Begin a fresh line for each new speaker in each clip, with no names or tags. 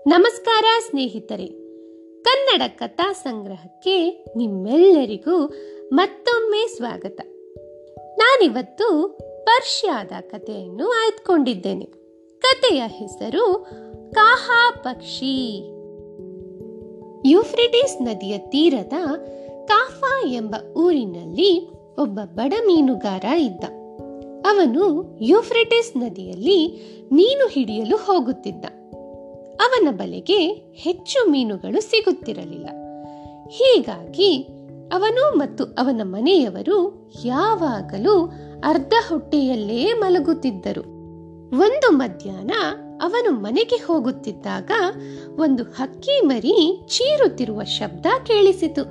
ನಮಸ್ಕಾರ ಸ್ನೇಹಿತರೆ ಕನ್ನಡ ಕಥಾ ಸಂಗ್ರಹಕ್ಕೆ ನಿಮ್ಮೆಲ್ಲರಿಗೂ ಮತ್ತೊಮ್ಮೆ ಸ್ವಾಗತ ನಾನಿವತ್ತು ಪರ್ಷ್ಯಾದ ಕಥೆಯನ್ನು ಆಯ್ದುಕೊಂಡಿದ್ದೇನೆ ಕಥೆಯ ಹೆಸರು ಕಾಹಾ ಪಕ್ಷಿ ಯುಫ್ರಿಟಿಸ್ ನದಿಯ ತೀರದ ಕಾಫಾ ಎಂಬ ಊರಿನಲ್ಲಿ ಒಬ್ಬ ಬಡ ಮೀನುಗಾರ ಇದ್ದ ಅವನು ಯುಫ್ರಿಟಿಸ್ ನದಿಯಲ್ಲಿ ಮೀನು ಹಿಡಿಯಲು ಹೋಗುತ್ತಿದ್ದ ಅವನ ಬಲೆಗೆ ಹೆಚ್ಚು ಮೀನುಗಳು ಸಿಗುತ್ತಿರಲಿಲ್ಲ ಹೀಗಾಗಿ ಅವನು ಮತ್ತು ಅವನ ಮನೆಯವರು ಯಾವಾಗಲೂ ಅರ್ಧ ಹೊಟ್ಟೆಯಲ್ಲೇ ಮಲಗುತ್ತಿದ್ದರು ಒಂದು ಮಧ್ಯಾಹ್ನ ಅವನು ಮನೆಗೆ ಹೋಗುತ್ತಿದ್ದಾಗ ಒಂದು ಹಕ್ಕಿ ಮರಿ ಚೀರುತ್ತಿರುವ ಶಬ್ದ ಕೇಳಿಸಿತು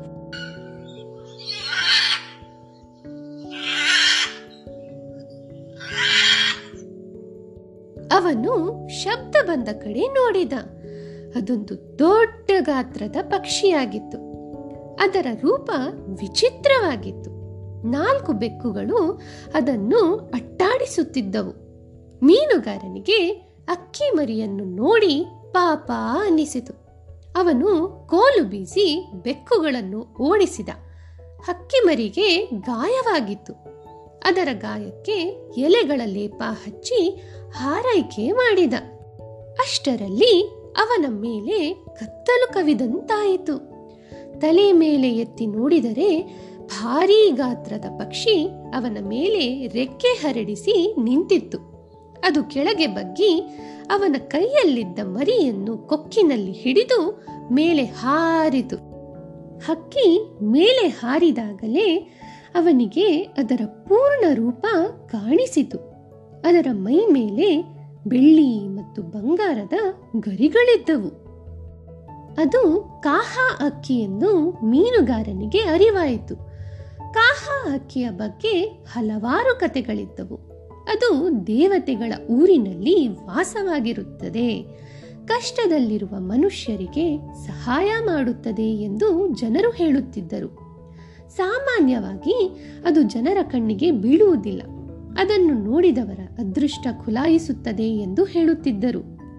ಅವನು ಶಬ್ದ ಬಂದ ಕಡೆ ನೋಡಿದ ಅದೊಂದು ದೊಡ್ಡ ಗಾತ್ರದ ಪಕ್ಷಿಯಾಗಿತ್ತು ಅದರ ರೂಪ ವಿಚಿತ್ರವಾಗಿತ್ತು ನಾಲ್ಕು ಬೆಕ್ಕುಗಳು ಅದನ್ನು ಅಟ್ಟಾಡಿಸುತ್ತಿದ್ದವು ಮೀನುಗಾರನಿಗೆ ಅಕ್ಕಿ ಮರಿಯನ್ನು ನೋಡಿ ಪಾಪ ಅನ್ನಿಸಿತು ಅವನು ಕೋಲು ಬೀಸಿ ಬೆಕ್ಕುಗಳನ್ನು ಓಡಿಸಿದ ಹಕ್ಕಿ ಮರಿಗೆ ಗಾಯವಾಗಿತ್ತು ಅದರ ಗಾಯಕ್ಕೆ ಎಲೆಗಳ ಲೇಪ ಹಚ್ಚಿ ಹಾರೈಕೆ ಮಾಡಿದ ಅಷ್ಟರಲ್ಲಿ ಅವನ ಮೇಲೆ ಕತ್ತಲು ಕವಿದಂತಾಯಿತು ತಲೆ ಮೇಲೆ ಎತ್ತಿ ನೋಡಿದರೆ ಭಾರೀ ಗಾತ್ರದ ಪಕ್ಷಿ ಅವನ ಮೇಲೆ ರೆಕ್ಕೆ ಹರಡಿಸಿ ನಿಂತಿತ್ತು ಅದು ಕೆಳಗೆ ಬಗ್ಗಿ ಅವನ ಕೈಯಲ್ಲಿದ್ದ ಮರಿಯನ್ನು ಕೊಕ್ಕಿನಲ್ಲಿ ಹಿಡಿದು ಮೇಲೆ ಹಾರಿತು ಹಕ್ಕಿ ಮೇಲೆ ಹಾರಿದಾಗಲೇ ಅವನಿಗೆ ಅದರ ಪೂರ್ಣ ರೂಪ ಕಾಣಿಸಿತು ಅದರ ಮೈ ಮೇಲೆ ಬೆಳ್ಳಿ ಮತ್ತು ಬಂಗಾರದ ಗರಿಗಳಿದ್ದವು ಅದು ಕಾಹಾ ಅಕ್ಕಿ ಎಂದು ಮೀನುಗಾರನಿಗೆ ಅರಿವಾಯಿತು ಕಾಹಾ ಅಕ್ಕಿಯ ಬಗ್ಗೆ ಹಲವಾರು ಕತೆಗಳಿದ್ದವು ಅದು ದೇವತೆಗಳ ಊರಿನಲ್ಲಿ ವಾಸವಾಗಿರುತ್ತದೆ ಕಷ್ಟದಲ್ಲಿರುವ ಮನುಷ್ಯರಿಗೆ ಸಹಾಯ ಮಾಡುತ್ತದೆ ಎಂದು ಜನರು ಹೇಳುತ್ತಿದ್ದರು ಸಾಮಾನ್ಯವಾಗಿ ಅದು ಜನರ ಕಣ್ಣಿಗೆ ಬೀಳುವುದಿಲ್ಲ ಅದನ್ನು ನೋಡಿದವರ ಅದೃಷ್ಟ ಖುಲಾಯಿಸುತ್ತದೆ ಎಂದು ಹೇಳುತ್ತಿದ್ದರು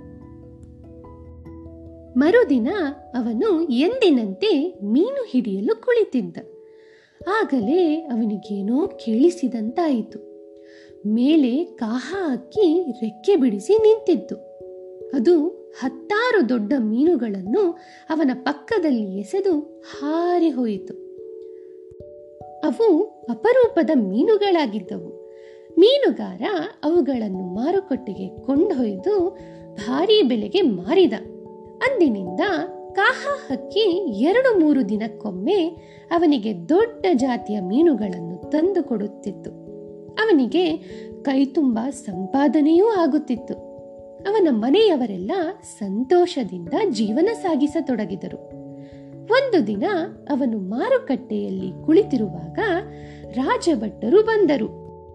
ಮರುದಿನ ಅವನು ಎಂದಿನಂತೆ ಮೀನು ಹಿಡಿಯಲು ಕುಳಿತಿದ್ದ ಆಗಲೇ ಅವನಿಗೇನೋ ಕೇಳಿಸಿದಂತಾಯಿತು ಮೇಲೆ ಕಾಹಾ ಅಕ್ಕಿ ರೆಕ್ಕೆ ಬಿಡಿಸಿ ನಿಂತಿತ್ತು ಅದು ಹತ್ತಾರು ದೊಡ್ಡ ಮೀನುಗಳನ್ನು ಅವನ ಪಕ್ಕದಲ್ಲಿ ಎಸೆದು ಹಾರಿ ಹೋಯಿತು ಅವು ಅಪರೂಪದ ಮೀನುಗಳಾಗಿದ್ದವು ಮೀನುಗಾರ ಅವುಗಳನ್ನು ಮಾರುಕಟ್ಟೆಗೆ ಕೊಂಡೊಯ್ದು ಭಾರೀ ಬೆಲೆಗೆ ಮಾರಿದ ಅಂದಿನಿಂದ ಕಾಹಾ ಹಕ್ಕಿ ಎರಡು ಮೂರು ದಿನಕ್ಕೊಮ್ಮೆ ಅವನಿಗೆ ದೊಡ್ಡ ಜಾತಿಯ ಮೀನುಗಳನ್ನು ತಂದು ಕೊಡುತ್ತಿತ್ತು ಅವನಿಗೆ ಕೈತುಂಬ ಸಂಪಾದನೆಯೂ ಆಗುತ್ತಿತ್ತು ಅವನ ಮನೆಯವರೆಲ್ಲ ಸಂತೋಷದಿಂದ ಜೀವನ ಸಾಗಿಸತೊಡಗಿದರು ಒಂದು ದಿನ ಅವನು ಮಾರುಕಟ್ಟೆಯಲ್ಲಿ ಕುಳಿತಿರುವಾಗ ರಾಜಭಟ್ಟರು ಬಂದರು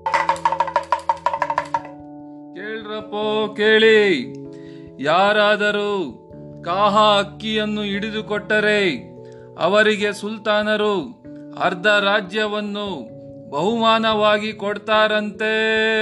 ಕೇಳ್ರಪ್ಪೋ ಕೇಳಿ ಯಾರಾದರೂ ಕಾಹಾ ಅಕ್ಕಿಯನ್ನು ಹಿಡಿದುಕೊಟ್ಟರೆ ಅವರಿಗೆ ಸುಲ್ತಾನರು ಅರ್ಧ ರಾಜ್ಯವನ್ನು ಬಹುಮಾನವಾಗಿ ಕೊಡ್ತಾರಂತೆ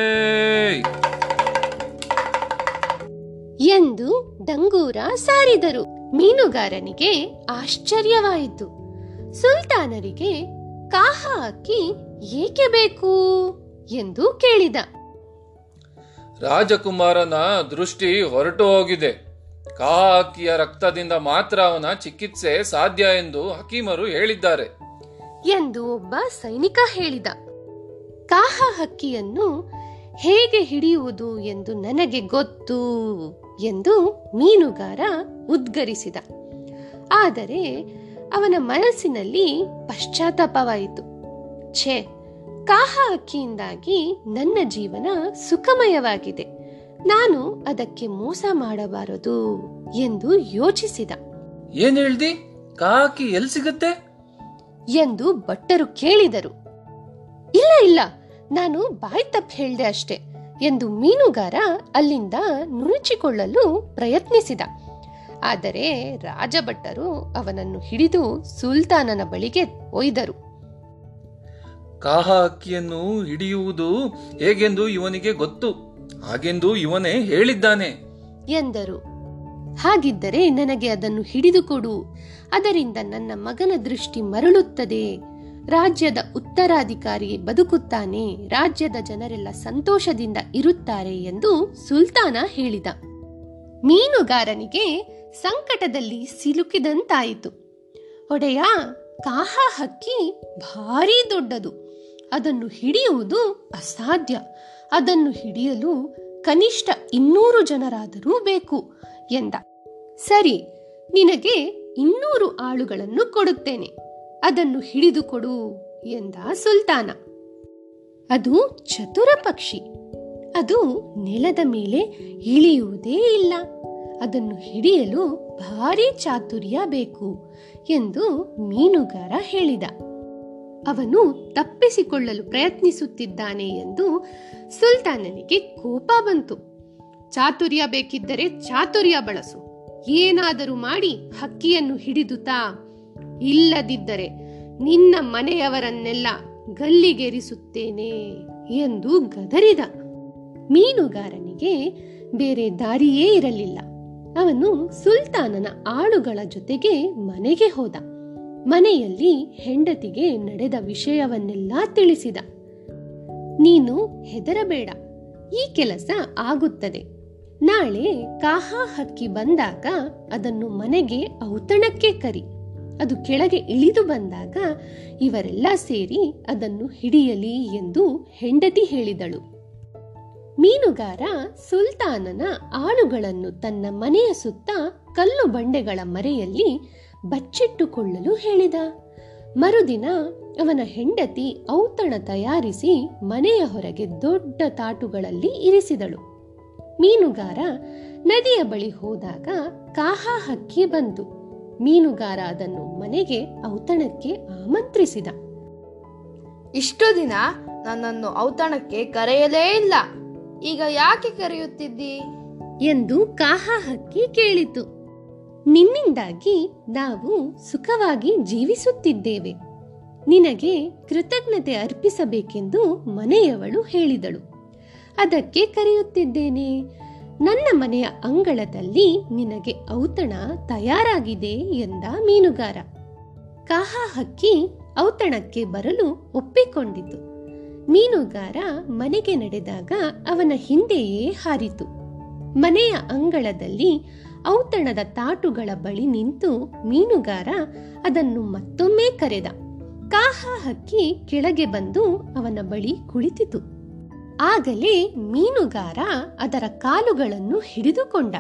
ಎಂದು ಡಂಗೂರ ಸಾರಿದರು ಮೀನುಗಾರನಿಗೆ ಆಶ್ಚರ್ಯವಾಯಿತು ಸುಲ್ತಾನರಿಗೆ ಕಾಹಾ ಅಕ್ಕಿ ಏಕೆ ಬೇಕು ಎಂದು ಕೇಳಿದ
ರಾಜಕುಮಾರನ ದೃಷ್ಟಿ ಹೊರಟು ಹೋಗಿದೆ ಕಾಹಾ ಅಕ್ಕಿಯ ರಕ್ತದಿಂದ ಮಾತ್ರ ಅವನ ಚಿಕಿತ್ಸೆ ಸಾಧ್ಯ ಎಂದು ಹಕೀಮರು ಹೇಳಿದ್ದಾರೆ
ಎಂದು ಒಬ್ಬ ಸೈನಿಕ ಹೇಳಿದ ಕಾಹಾ ಹಕ್ಕಿಯನ್ನು ಹೇಗೆ ಹಿಡಿಯುವುದು ಎಂದು ನನಗೆ ಗೊತ್ತು ಎಂದು ಮೀನುಗಾರ ಉದ್ಗರಿಸಿದ ಆದರೆ ಅವನ ಮನಸ್ಸಿನಲ್ಲಿ ಪಶ್ಚಾತ್ತಾಪವಾಯಿತು ಛೇ ಕಾಹಾ ಅಕ್ಕಿಯಿಂದಾಗಿ ನನ್ನ ಜೀವನ ಸುಖಮಯವಾಗಿದೆ ನಾನು ಅದಕ್ಕೆ ಮೋಸ ಮಾಡಬಾರದು ಎಂದು ಯೋಚಿಸಿದ
ಏನ್ ಹೇಳ್ದಿ ಕಾಹಾ ಅಕ್ಕಿ ಎಲ್ಲಿ ಸಿಗತ್ತೆ
ಎಂದು ಭಟ್ಟರು ಕೇಳಿದರು ಇಲ್ಲ ಇಲ್ಲ ನಾನು ಬಾಯ್ ತಪ್ಪ ಹೇಳ್ದೆ ಅಷ್ಟೆ ಎಂದು ಮೀನುಗಾರ ಅಲ್ಲಿಂದ ನುಣುಚಿಕೊಳ್ಳಲು ಪ್ರಯತ್ನಿಸಿದ ಆದರೆ ರಾಜಭಟ್ಟರು ಅವನನ್ನು ಹಿಡಿದು ಸುಲ್ತಾನನ ಬಳಿಗೆ ಒಯ್ದರು
ಕಾಹ ಅಕ್ಕಿಯನ್ನು ಹಿಡಿಯುವುದು ಹೇಗೆಂದು ಇವನಿಗೆ ಗೊತ್ತು ಹಾಗೆಂದು ಇವನೇ ಹೇಳಿದ್ದಾನೆ
ಎಂದರು ಹಾಗಿದ್ದರೆ ನನಗೆ ಅದನ್ನು ಹಿಡಿದುಕೊಡು ಅದರಿಂದ ನನ್ನ ಮಗನ ದೃಷ್ಟಿ ಮರಳುತ್ತದೆ ರಾಜ್ಯದ ಉತ್ತರಾಧಿಕಾರಿ ಬದುಕುತ್ತಾನೆ ರಾಜ್ಯದ ಜನರೆಲ್ಲ ಸಂತೋಷದಿಂದ ಇರುತ್ತಾರೆ ಎಂದು ಸುಲ್ತಾನ ಹೇಳಿದ ಮೀನುಗಾರನಿಗೆ ಸಂಕಟದಲ್ಲಿ ಸಿಲುಕಿದಂತಾಯಿತು ಒಡೆಯ ಕಾಹ ಹಕ್ಕಿ ಭಾರೀ ದೊಡ್ಡದು ಅದನ್ನು ಹಿಡಿಯುವುದು ಅಸಾಧ್ಯ ಅದನ್ನು ಹಿಡಿಯಲು ಕನಿಷ್ಠ ಇನ್ನೂರು ಜನರಾದರೂ ಬೇಕು ಎಂದ ಸರಿ ನಿನಗೆ ಇನ್ನೂರು ಆಳುಗಳನ್ನು ಕೊಡುತ್ತೇನೆ ಅದನ್ನು ಹಿಡಿದುಕೊಡು ಎಂದ ಸುಲ್ತಾನ ಅದು ಚತುರ ಪಕ್ಷಿ ಅದು ನೆಲದ ಮೇಲೆ ಇಳಿಯುವುದೇ ಇಲ್ಲ ಅದನ್ನು ಹಿಡಿಯಲು ಭಾರಿ ಚಾತುರ್ಯ ಬೇಕು ಎಂದು ಮೀನುಗಾರ ಹೇಳಿದ ಅವನು ತಪ್ಪಿಸಿಕೊಳ್ಳಲು ಪ್ರಯತ್ನಿಸುತ್ತಿದ್ದಾನೆ ಎಂದು ಸುಲ್ತಾನನಿಗೆ ಕೋಪ ಬಂತು ಚಾತುರ್ಯ ಬೇಕಿದ್ದರೆ ಚಾತುರ್ಯ ಬಳಸು ಏನಾದರೂ ಮಾಡಿ ಹಕ್ಕಿಯನ್ನು ಹಿಡಿದುತ್ತಾ ಇಲ್ಲದಿದ್ದರೆ ನಿನ್ನ ಮನೆಯವರನ್ನೆಲ್ಲ ಗಲ್ಲಿಗೇರಿಸುತ್ತೇನೆ ಎಂದು ಗದರಿದ ಮೀನುಗಾರನಿಗೆ ಬೇರೆ ದಾರಿಯೇ ಇರಲಿಲ್ಲ ಅವನು ಸುಲ್ತಾನನ ಆಳುಗಳ ಜೊತೆಗೆ ಮನೆಗೆ ಹೋದ ಮನೆಯಲ್ಲಿ ಹೆಂಡತಿಗೆ ನಡೆದ ವಿಷಯವನ್ನೆಲ್ಲ ತಿಳಿಸಿದ ನೀನು ಹೆದರಬೇಡ ಈ ಕೆಲಸ ಆಗುತ್ತದೆ ನಾಳೆ ಕಾಹಾ ಹಕ್ಕಿ ಬಂದಾಗ ಅದನ್ನು ಮನೆಗೆ ಔತಣಕ್ಕೆ ಕರಿ ಅದು ಕೆಳಗೆ ಇಳಿದು ಬಂದಾಗ ಇವರೆಲ್ಲ ಸೇರಿ ಅದನ್ನು ಹಿಡಿಯಲಿ ಎಂದು ಹೆಂಡತಿ ಹೇಳಿದಳು ಮೀನುಗಾರ ಸುಲ್ತಾನನ ಆಳುಗಳನ್ನು ತನ್ನ ಮನೆಯ ಸುತ್ತ ಕಲ್ಲು ಬಂಡೆಗಳ ಮರೆಯಲ್ಲಿ ಬಚ್ಚಿಟ್ಟುಕೊಳ್ಳಲು ಹೇಳಿದ ಮರುದಿನ ಅವನ ಹೆಂಡತಿ ಔತಣ ತಯಾರಿಸಿ ಮನೆಯ ಹೊರಗೆ ದೊಡ್ಡ ತಾಟುಗಳಲ್ಲಿ ಇರಿಸಿದಳು ಮೀನುಗಾರ ನದಿಯ ಬಳಿ ಹೋದಾಗ ಕಾಹಾ ಹಕ್ಕಿ ಬಂತು ಮೀನುಗಾರ ಅದನ್ನು ಮನೆಗೆ ಔತಣಕ್ಕೆ ಆಮಂತ್ರಿಸಿದ
ಇಷ್ಟು ದಿನ ನನ್ನನ್ನು ಔತಣಕ್ಕೆ ಕರೆಯಲೇ ಇಲ್ಲ ಈಗ ಯಾಕೆ ಕರೆಯುತ್ತಿದ್ದಿ
ಎಂದು ಕಾಹಾ ಹಕ್ಕಿ ಕೇಳಿತು ನಿನ್ನಿಂದಾಗಿ ನಾವು ಸುಖವಾಗಿ ಜೀವಿಸುತ್ತಿದ್ದೇವೆ ನಿನಗೆ ಕೃತಜ್ಞತೆ ಅರ್ಪಿಸಬೇಕೆಂದು ಮನೆಯವಳು ಹೇಳಿದಳು ಅದಕ್ಕೆ ಕರೆಯುತ್ತಿದ್ದೇನೆ ನನ್ನ ಮನೆಯ ಅಂಗಳದಲ್ಲಿ ನಿನಗೆ ಔತಣ ತಯಾರಾಗಿದೆ ಎಂದ ಮೀನುಗಾರ ಕಾಹಾ ಹಕ್ಕಿ ಔತಣಕ್ಕೆ ಬರಲು ಒಪ್ಪಿಕೊಂಡಿತು ಮೀನುಗಾರ ಮನೆಗೆ ನಡೆದಾಗ ಅವನ ಹಿಂದೆಯೇ ಹಾರಿತು ಮನೆಯ ಅಂಗಳದಲ್ಲಿ ಔತಣದ ತಾಟುಗಳ ಬಳಿ ನಿಂತು ಮೀನುಗಾರ ಅದನ್ನು ಮತ್ತೊಮ್ಮೆ ಕರೆದ ಕಾಹಾ ಹಕ್ಕಿ ಕೆಳಗೆ ಬಂದು ಅವನ ಬಳಿ ಕುಳಿತಿತು ಆಗಲೇ ಮೀನುಗಾರ ಅದರ ಕಾಲುಗಳನ್ನು ಹಿಡಿದುಕೊಂಡ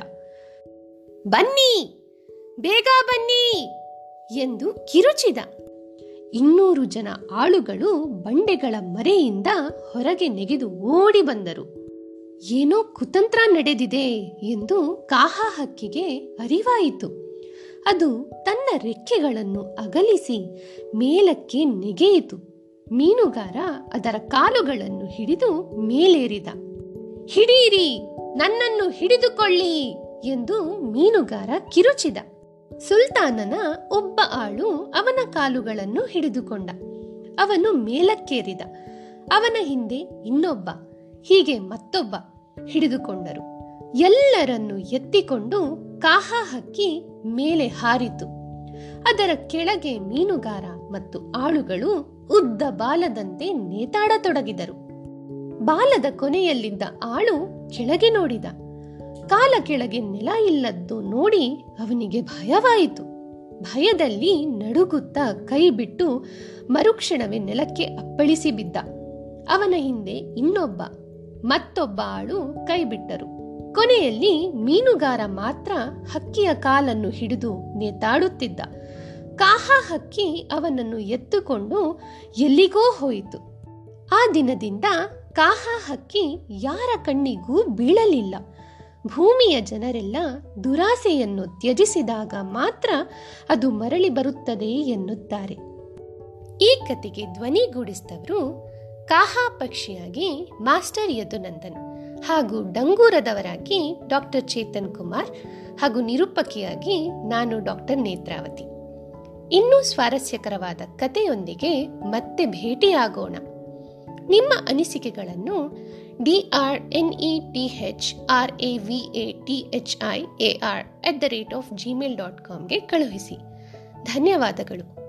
ಬನ್ನಿ ಬೇಗ ಬನ್ನಿ ಎಂದು ಕಿರುಚಿದ ಇನ್ನೂರು ಜನ ಆಳುಗಳು ಬಂಡೆಗಳ ಮರೆಯಿಂದ ಹೊರಗೆ ನೆಗೆದು ಓಡಿ ಬಂದರು ಏನೋ ಕುತಂತ್ರ ನಡೆದಿದೆ ಎಂದು ಕಾಹಾ ಹಕ್ಕಿಗೆ ಅರಿವಾಯಿತು ಅದು ತನ್ನ ರೆಕ್ಕೆಗಳನ್ನು ಅಗಲಿಸಿ ಮೇಲಕ್ಕೆ ನೆಗೆಯಿತು ಮೀನುಗಾರ ಅದರ ಕಾಲುಗಳನ್ನು ಹಿಡಿದು ಮೇಲೇರಿದ ಹಿಡೀರಿ ನನ್ನನ್ನು ಹಿಡಿದುಕೊಳ್ಳಿ ಎಂದು ಮೀನುಗಾರ ಕಿರುಚಿದ ಸುಲ್ತಾನನ ಒಬ್ಬ ಆಳು ಅವನ ಕಾಲುಗಳನ್ನು ಹಿಡಿದುಕೊಂಡ ಅವನು ಮೇಲಕ್ಕೇರಿದ ಅವನ ಹಿಂದೆ ಇನ್ನೊಬ್ಬ ಹೀಗೆ ಮತ್ತೊಬ್ಬ ಹಿಡಿದುಕೊಂಡರು ಎಲ್ಲರನ್ನು ಎತ್ತಿಕೊಂಡು ಕಾಹಾ ಹಕ್ಕಿ ಮೇಲೆ ಹಾರಿತು ಅದರ ಕೆಳಗೆ ಮೀನುಗಾರ ಮತ್ತು ಆಳುಗಳು ಉದ್ದ ಬಾಲದಂತೆ ನೇತಾಡತೊಡಗಿದರು ಬಾಲದ ಕೊನೆಯಲ್ಲಿದ್ದ ಆಳು ಕೆಳಗೆ ನೋಡಿದ ಕಾಲ ಕೆಳಗೆ ನೆಲ ಇಲ್ಲದ್ದು ನೋಡಿ ಅವನಿಗೆ ಭಯವಾಯಿತು ಭಯದಲ್ಲಿ ನಡುಗುತ್ತಾ ಕೈ ಬಿಟ್ಟು ಮರುಕ್ಷಣವೇ ನೆಲಕ್ಕೆ ಅಪ್ಪಳಿಸಿ ಬಿದ್ದ ಅವನ ಹಿಂದೆ ಇನ್ನೊಬ್ಬ ಮತ್ತೊಬ್ಬ ಆಳು ಕೈ ಬಿಟ್ಟರು ಕೊನೆಯಲ್ಲಿ ಮೀನುಗಾರ ಮಾತ್ರ ಹಕ್ಕಿಯ ಕಾಲನ್ನು ಹಿಡಿದು ನೇತಾಡುತ್ತಿದ್ದ ಕಾಹಾ ಹಕ್ಕಿ ಅವನನ್ನು ಎತ್ತುಕೊಂಡು ಎಲ್ಲಿಗೋ ಹೋಯಿತು ಆ ದಿನದಿಂದ ಕಾಹಾ ಹಕ್ಕಿ ಯಾರ ಕಣ್ಣಿಗೂ ಬೀಳಲಿಲ್ಲ ಭೂಮಿಯ ಜನರೆಲ್ಲ ದುರಾಸೆಯನ್ನು ತ್ಯಜಿಸಿದಾಗ ಮಾತ್ರ ಅದು ಮರಳಿ ಬರುತ್ತದೆ ಎನ್ನುತ್ತಾರೆ ಈ ಕತೆಗೆ ಧ್ವನಿಗೂಡಿಸಿದವರು ಕಾಹಾ ಪಕ್ಷಿಯಾಗಿ ಮಾಸ್ಟರ್ ಯದುನಂದನ್ ಹಾಗೂ ಡಂಗೂರದವರಾಗಿ ಡಾಕ್ಟರ್ ಚೇತನ್ ಕುಮಾರ್ ಹಾಗೂ ನಿರೂಪಕಿಯಾಗಿ ನಾನು ಡಾಕ್ಟರ್ ನೇತ್ರಾವತಿ ಇನ್ನೂ ಸ್ವಾರಸ್ಯಕರವಾದ ಕಥೆಯೊಂದಿಗೆ ಮತ್ತೆ ಭೇಟಿಯಾಗೋಣ ನಿಮ್ಮ ಅನಿಸಿಕೆಗಳನ್ನು D R N E T H R A V A T H I A R at the rate of gmail dot ಕಾಮ್ಗೆ ಕಳುಹಿಸಿ ಧನ್ಯವಾದಗಳು